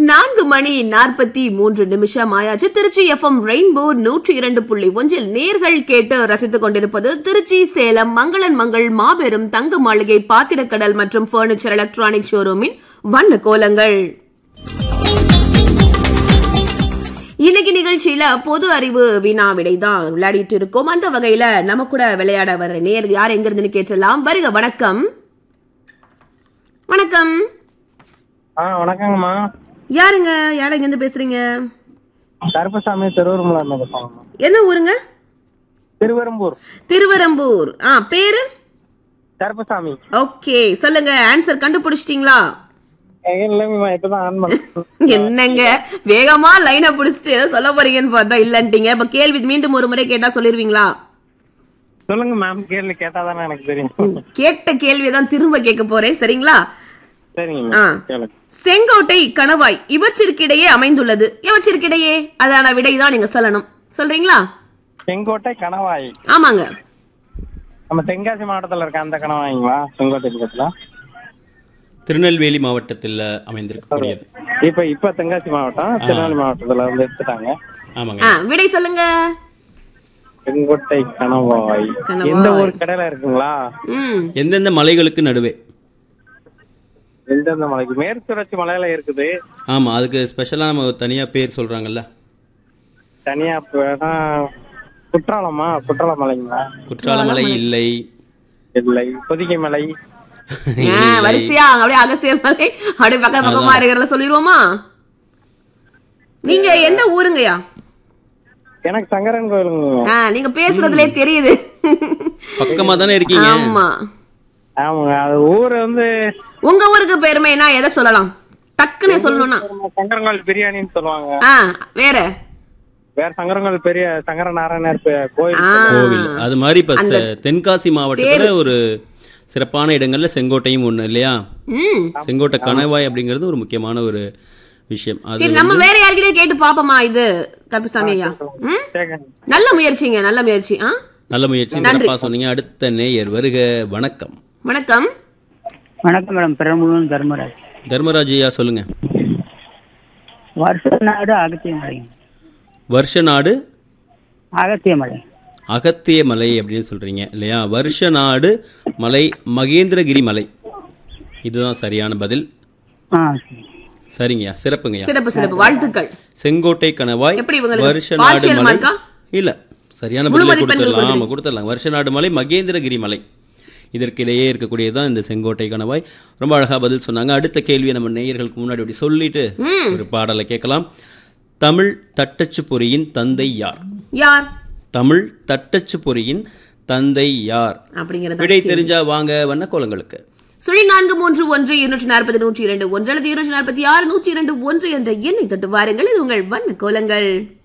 நான்கு மணி நாற்பத்தி மூன்று நிமிஷம் ஆயாச்சு திருச்சி எஃப்எம் ரெயின்போ நூற்றி இரண்டு புள்ளி ஒன்றில் நேர்கள் கேட்டு ரசித்துக் கொண்டிருப்பது திருச்சி சேலம் மங்களன் மங்கள் மாபெரும் தங்க மாளிகை பாத்திரக்கடல் மற்றும் பர்னிச்சர் எலக்ட்ரானிக் ஷோரூமின் வண்ண கோலங்கள் இன்னைக்கு நிகழ்ச்சியில பொது அறிவு வினா விடை தான் விளையாடிட்டு இருக்கோம் அந்த வகையில நம்ம கூட விளையாட வர நேர் யார் எங்க இருந்துன்னு கேட்டலாம் வருக வணக்கம் வணக்கம் ஆ வணக்கங்கம்மா யாருங்க யார் எங்க இருந்து பேசுறீங்க கருப்பசாமி திருவருமலா இருந்து பேசுவாங்கம்மா என்ன ஊருங்க திருவெரும்பூர் திருவரம்பூர் ஆ பேரு கருப்பசாமி ஓகே சொல்லுங்க ஆன்சர் கண்டுபிடிச்சிட்டீங்களா இல்லைங்கம்மா இப்பதான் ஆன் பண்ண என்னங்க வேகமா லைனை புடிச்சிட்டு ஏதோ சொல்ல போறீங்கன்னு பார்த்தா இல்லன்ட்டீங்க இப்ப கேள்வி மீண்டும் ஒரு முறை கேட்டா சொல்லிருவீங்களா சொல்லுங்க மேம் கேள்வி கேட்டாதானே எனக்கு தெரியும் கேட்ட கேள்வியை தான் திரும்ப கேட்க போறேன் சரிங்களா சரிங்க ஆ. மேம் கேளுங்க செங்கோட்டை கணவாய் இவற்றிற்கிடையே அமைந்துள்ளது இவற்றிற்கிடையே அதான விடைதான் நீங்க சொல்லணும் சொல்றீங்களா செங்கோட்டை கணவாய் ஆமாங்க நம்ம தென்காசி மாவட்டத்துல இருக்க அந்த கணவாய்ங்களா செங்கோட்டை பக்கத்துல திருநெல்வேலி மாவட்டத்தில் அமைந்திருக்கக்கூடியது இப்ப இப்ப தென்காசி மாவட்டம் திருநெல்வேலி மாவட்டத்துல வந்து எடுத்துட்டாங்க ஆமாங்க ஆ விடை சொல்லுங்க செங்கோட்டை கணவாய் கணவாய். எந்த ஒரு கடையில இருக்குங்களா ம் எந்தெந்த மலைகளுக்கு நடுவே எந்தெந்த மலைக்கு மேற்கு தொடர்ச்சி மலையில இருக்குது ஆமா அதுக்கு ஸ்பெஷலா நம்ம தனியா பேர் சொல்றாங்கல்ல தனியா போனா குற்றாலமா குற்றால மலைங்களா குற்றால மலை இல்லை இல்லை பொதிகை மலை ஆ, வரிசையா அப்படியே அகஸ்தியர் மலை அப்படியே பக்கம் பக்கமா இருக்கிறத சொல்லிடுவோமா நீங்க எந்த ஊருங்கய்யா எனக்கு சங்கரன் கோயிலுங்க ஆ, நீங்க பேசுறதுலே தெரியுது பக்கமா தானே இருக்கீங்க ஆமா ஆமாங்க அது ஊர் வந்து உங்க ஊருக்கு பெருமைனா எதை சொல்லலாம் டக்குன்னு சொல்லணும்னா சங்கரங்கோயில் பிரியாணின்னு சொல்லுவாங்க ஆ வேற வேற சங்கரங்கோயில் பெரிய சங்கர நாராயணர் பே- கோயில் ஆ, கோவில் அது மாதிரி இப்ப ச- தென்காசி மாவட்டத்துல ஒரு சிறப்பான இடங்கள்ல செங்கோட்டையும் ஒண்ணு இல்லையா ம் செங்கோட்டை கணவாய் அப்படிங்கிறது ஒரு முக்கியமான ஒரு விஷயம் அது சரி நம்ம வேற யார்கிட்டயே கேட்டு பாப்போமா இது கருப்பசாமி ஐயா ம் கேக்குங்க. நல்ல முயற்சிங்க நல்ல முயற்சி ஆ நல்ல முயற்சி சிறப்பா சொன்னீங்க அடுத்த நேயர் வருக வணக்கம் வணக்கம் வணக்கம் மேடம் பெரம்பலூர் தர்மராஜ் தர்மராஜ் ஐயா சொல்லுங்க வருஷ நாடு அகத்தியமலை வருஷ நாடு அகத்தியமலை அகத்திய மலை அப்படின்னு சொல்றீங்க இல்லையா வருஷ நாடு மலை மகேந்திரகிரி மலை இதுதான் சரியான பதில் ஆ சரி. சரிங்கய்யா சிறப்புங்கய்யா சிறப்பு சிறப்பு வாழ்த்துக்கள் செங்கோட்டை கணவாய் எப்படி இவங்களுக்கு வருஷ நாடு partial மலை mark-ஆ? இல்ல சரியான முழு பதிலை மதிப்பெண்கள் கொடுத்துடலாம் ஆமா கொடுத்துடலாம் வருஷ நாடு மலை மகேந்திரகிரி மலை இதற்கிடையே இருக்கக்கூடியதுதான் இந்த செங்கோட்டை கணவாய் ரொம்ப அழகா பதில் சொன்னாங்க அடுத்த கேள்வியை நம்ம நேயர்களுக்கு முன்னாடி அப்படி சொல்லிட்டு ஒரு பாடலை கேட்கலாம் தமிழ் தட்டச்சு பொறியின் தந்தை யார் யார் தமிழ் தட்டச்சு பொறியின் தந்தை யார் அப்படிங்கறத விடை தெரிஞ்சா வாங்க வண்ண கோலங்களுக்கு சுழி நான்கு மூன்று ஒன்று இருநூற்றி நாற்பது நூற்றி இரண்டு ஒன்று அல்லது இருநூற்றி நாற்பத்தி ஆறு நூற்றி இரண்டு ஒன்று என்ற எண்ணை தொட்டு வாருங்கள் இது உங்கள் வண்ண கோலங்கள்